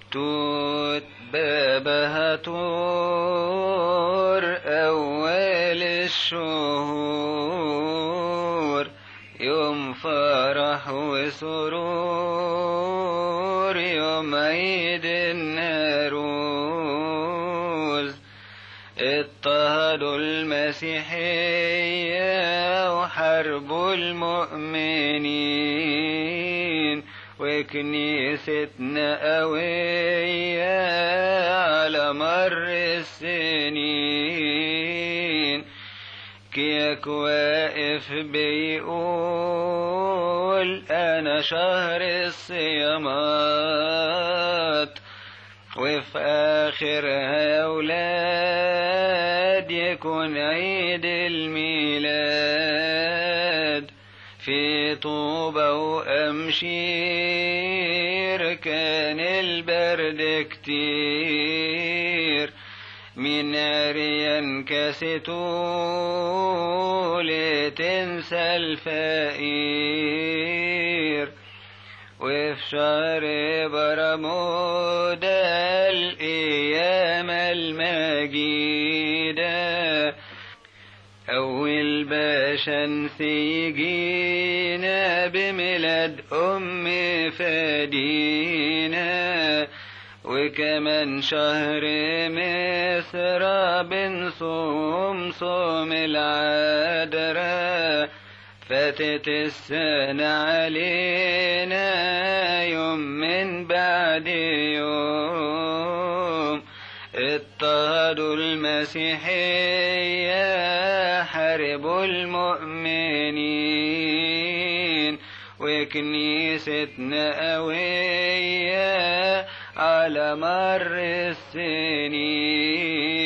توت بابها طور أول الشهور يوم فرح وسرور يوم عيد الناروز اضطهدوا المسيحية وحربوا المؤمنين وكنيستنا قوية على مر السنين كيك واقف بيقول أنا شهر الصيامات وفي آخرها يا أولاد يكون عيد الميلاد في طوبة وأمشير كان البرد كتير من عريان كاستو لتنسى الفقير وفي شهر برمودا الأيام المجيدة أول باشا نسيجينا بميلاد أم فدينا وكمان شهر مصر بنصوم صوم العذراء فاتت السنة علينا يوم من بعد يوم اضطهدوا المسيحية حاربوا المؤمنين وكنيستنا قوية على مر السنين